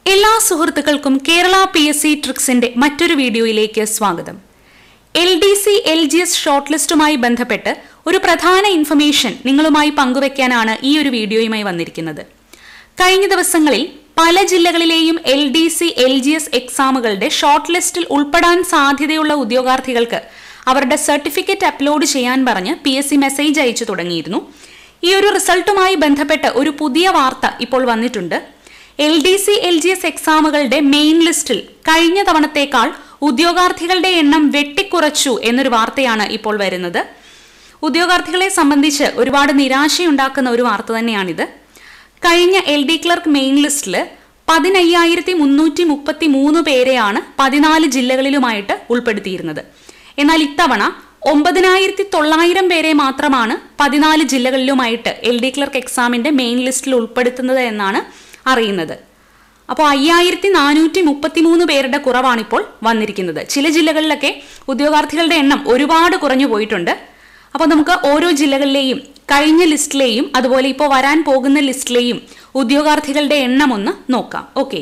എല്ലാ സുഹൃത്തുക്കൾക്കും Kerala P S C ട്രിക്സിന്റെ മറ്റൊരു വീഡിയോയിലേക്ക് സ്വാഗതം L D C L G S short ലിസ്റ്റുമായി ബന്ധപ്പെട്ട് ഒരു പ്രധാന ഇൻഫർമേഷൻ നിങ്ങളുമായി പങ്കുവെക്കാനാണ് ഈ ഒരു വീഡിയോയുമായി വന്നിരിക്കുന്നത് കഴിഞ്ഞ ദിവസങ്ങളിൽ പല ജില്ലകളിലെയും L D C L G S എക്സാമുകളുടെ ഷോർട്ട് ലിസ്റ്റിൽ ഉൾപ്പെടാൻ സാധ്യതയുള്ള ഉദ്യോഗാർത്ഥികൾക്ക് അവരുടെ സർട്ടിഫിക്കറ്റ് അപ്ലോഡ് ചെയ്യാൻ പറഞ്ഞ് പി എസ് സി മെസ്സേജ് അയച്ചു തുടങ്ങിയിരുന്നു ഈ ഒരു റിസൾട്ടുമായി ബന്ധപ്പെട്ട് ഒരു പുതിയ വാർത്ത ഇപ്പോൾ വന്നിട്ടുണ്ട് L D C L G S എക്സാമുകളുടെ മെയിൻ ലിസ്റ്റിൽ കഴിഞ്ഞ തവണത്തേക്കാൾ ഉദ്യോഗാർത്ഥികളുടെ എണ്ണം വെട്ടിക്കുറച്ചു എന്നൊരു വാർത്തയാണ് ഇപ്പോൾ വരുന്നത് ഉദ്യോഗാർത്ഥികളെ സംബന്ധിച്ച് ഒരുപാട് നിരാശയുണ്ടാക്കുന്ന ഒരു വാർത്ത തന്നെയാണിത് കഴിഞ്ഞ എൽ ഡി ക്ലർക്ക് മെയിൻ ലിസ്റ്റിൽ പതിനയ്യായിരത്തി മുന്നൂറ്റി മുപ്പത്തി മൂന്ന് പേരെയാണ് പതിനാല് ജില്ലകളിലുമായിട്ട് ഉൾപ്പെടുത്തിയിരുന്നത് എന്നാൽ ഇത്തവണ ഒമ്പതിനായിരത്തി തൊള്ളായിരം പേരെ മാത്രമാണ് പതിനാല് ജില്ലകളിലുമായിട്ട് എൽ ഡി ക്ലർക്ക് എക്സാമിന്റെ മെയിൻ ലിസ്റ്റിൽ ഉൾപ്പെടുത്തുന്നത് എന്നാണ് അറിയുന്നത് അപ്പോൾ അയ്യായിരത്തി നാനൂറ്റി മുപ്പത്തി മൂന്ന് പേരുടെ കുറവാണിപ്പോൾ വന്നിരിക്കുന്നത് ചില ജില്ലകളിലൊക്കെ ഉദ്യോഗാർത്ഥികളുടെ എണ്ണം ഒരുപാട് കുറഞ്ഞു പോയിട്ടുണ്ട് അപ്പോൾ നമുക്ക് ഓരോ ജില്ലകളിലെയും കഴിഞ്ഞ ലിസ്റ്റിലെയും അതുപോലെ ഇപ്പോൾ വരാൻ പോകുന്ന ലിസ്റ്റിലെയും ഉദ്യോഗാർത്ഥികളുടെ എണ്ണം ഒന്ന് നോക്കാം ഓക്കെ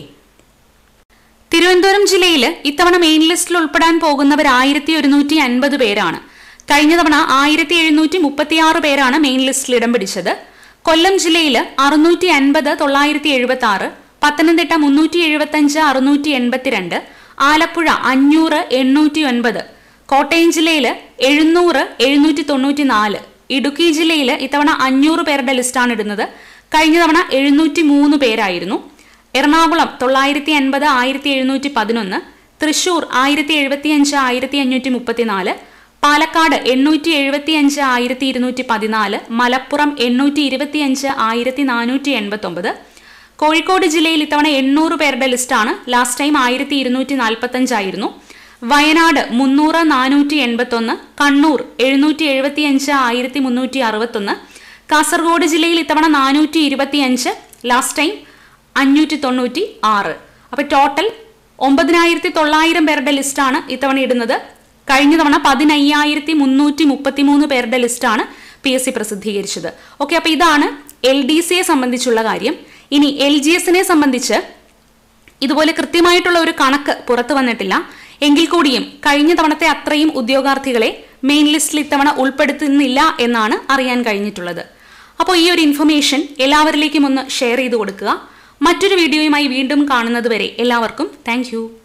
തിരുവനന്തപുരം ജില്ലയിൽ ഇത്തവണ മെയിൻ ലിസ്റ്റിൽ ഉൾപ്പെടാൻ പോകുന്നവർ ആയിരത്തി ഒരുന്നൂറ്റി അൻപത് പേരാണ് കഴിഞ്ഞ തവണ ആയിരത്തി എഴുന്നൂറ്റി മുപ്പത്തിയാറ് പേരാണ് മെയിൻ ലിസ്റ്റിൽ ഇടം പിടിച്ചത് കൊല്ലം ജില്ലയിൽ അറുന്നൂറ്റി അൻപത് തൊള്ളായിരത്തി എഴുപത്തി ആറ് പത്തനംതിട്ട മുന്നൂറ്റി എഴുപത്തി അഞ്ച് അറുന്നൂറ്റി എൺപത്തിരണ്ട് ആലപ്പുഴ അഞ്ഞൂറ് എണ്ണൂറ്റി ഒൻപത് കോട്ടയം ജില്ലയിൽ എഴുന്നൂറ് എഴുന്നൂറ്റി തൊണ്ണൂറ്റി നാല് ഇടുക്കി ജില്ലയിൽ ഇത്തവണ അഞ്ഞൂറ് പേരുടെ ലിസ്റ്റാണ് ഇടുന്നത് കഴിഞ്ഞ തവണ എഴുന്നൂറ്റി മൂന്ന് പേരായിരുന്നു എറണാകുളം തൊള്ളായിരത്തി അൻപത് ആയിരത്തി എഴുന്നൂറ്റി പതിനൊന്ന് തൃശൂർ ആയിരത്തി എഴുപത്തി അഞ്ച് ആയിരത്തി അഞ്ഞൂറ്റി മുപ്പത്തിനാല് പാലക്കാട് എണ്ണൂറ്റി എഴുപത്തി അഞ്ച് ആയിരത്തി ഇരുന്നൂറ്റി പതിനാല് മലപ്പുറം എണ്ണൂറ്റി ഇരുപത്തി അഞ്ച് ആയിരത്തി നാനൂറ്റി എൺപത്തി ഒമ്പത് കോഴിക്കോട് ജില്ലയിൽ ഇത്തവണ എണ്ണൂറ് പേരുടെ ലിസ്റ്റാണ് ലാസ്റ്റ് ടൈം ആയിരത്തി ഇരുന്നൂറ്റി നാൽപ്പത്തി അഞ്ചായിരുന്നു വയനാട് മുന്നൂറ് നാനൂറ്റി എൺപത്തി ഒന്ന് കണ്ണൂർ എഴുന്നൂറ്റി എഴുപത്തി അഞ്ച് ആയിരത്തി മുന്നൂറ്റി അറുപത്തൊന്ന് കാസർഗോഡ് ജില്ലയിൽ ഇത്തവണ നാനൂറ്റി ഇരുപത്തി അഞ്ച് ലാസ്റ്റ് ടൈം അഞ്ഞൂറ്റി തൊണ്ണൂറ്റി ആറ് അപ്പൊ ടോട്ടൽ ഒമ്പതിനായിരത്തി തൊള്ളായിരം പേരുടെ ലിസ്റ്റാണ് ഇത്തവണ ഇടുന്നത് കഴിഞ്ഞ തവണ പതിനയ്യായിരത്തി മുന്നൂറ്റി മുപ്പത്തി മൂന്ന് പേരുടെ ലിസ്റ്റാണ് പി എസ് സി പ്രസിദ്ധീകരിച്ചത് ഓക്കെ അപ്പൊ ഇതാണ് എൽ ഡി സിയെ സംബന്ധിച്ചുള്ള കാര്യം ഇനി എൽ ജി എസിനെ സംബന്ധിച്ച് ഇതുപോലെ കൃത്യമായിട്ടുള്ള ഒരു കണക്ക് പുറത്തു വന്നിട്ടില്ല എങ്കിൽ കൂടിയും കഴിഞ്ഞ തവണത്തെ അത്രയും ഉദ്യോഗാർത്ഥികളെ മെയിൻ ലിസ്റ്റിൽ ഇത്തവണ ഉൾപ്പെടുത്തുന്നില്ല എന്നാണ് അറിയാൻ കഴിഞ്ഞിട്ടുള്ളത് അപ്പോൾ ഈ ഒരു ഇൻഫർമേഷൻ എല്ലാവരിലേക്കും ഒന്ന് ഷെയർ ചെയ്ത് കൊടുക്കുക മറ്റൊരു വീഡിയോയുമായി വീണ്ടും കാണുന്നത് വരെ എല്ലാവർക്കും താങ്ക്